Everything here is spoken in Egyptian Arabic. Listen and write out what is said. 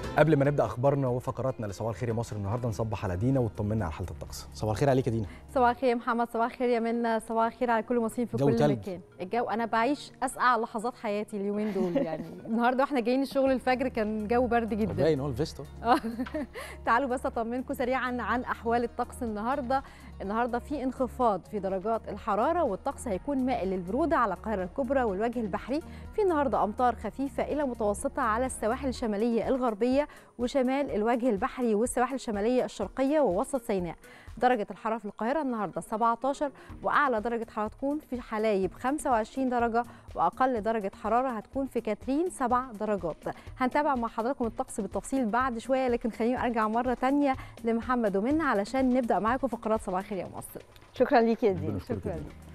قبل ما نبدا اخبارنا وفقراتنا لصباح الخير يا مصر النهارده نصبح على دينا وتطمنا على حاله الطقس صباح الخير عليك يا دينا صباح الخير يا محمد صباح الخير يا منى صباح الخير على كل المصريين في جو كل تلج. مكان الجو انا بعيش اسقع لحظات حياتي اليومين دول يعني النهارده واحنا جايين الشغل الفجر كان جو برد جدا باين هو الفيستو آه. تعالوا بس اطمنكم سريعا عن احوال الطقس النهارده النهارده في انخفاض في درجات الحراره والطقس هيكون مائل للبروده على القاهره الكبرى والوجه البحري في النهارده امطار خفيفه الى متوسطه على السواحل الشماليه الغربيه وشمال الوجه البحري والسواحل الشماليه الشرقيه ووسط سيناء درجه الحراره في القاهره النهارده 17 واعلى درجه حراره تكون في حلايب 25 درجه واقل درجه حراره هتكون في كاترين 7 درجات هنتابع مع حضراتكم الطقس بالتفصيل بعد شويه لكن خليني ارجع مره تانية لمحمد ومنى علشان نبدا معاكم فقرات صباح الخير يا مصر شكرا ليك يا ربنا دي يسترك شكرا الدنيا. ليك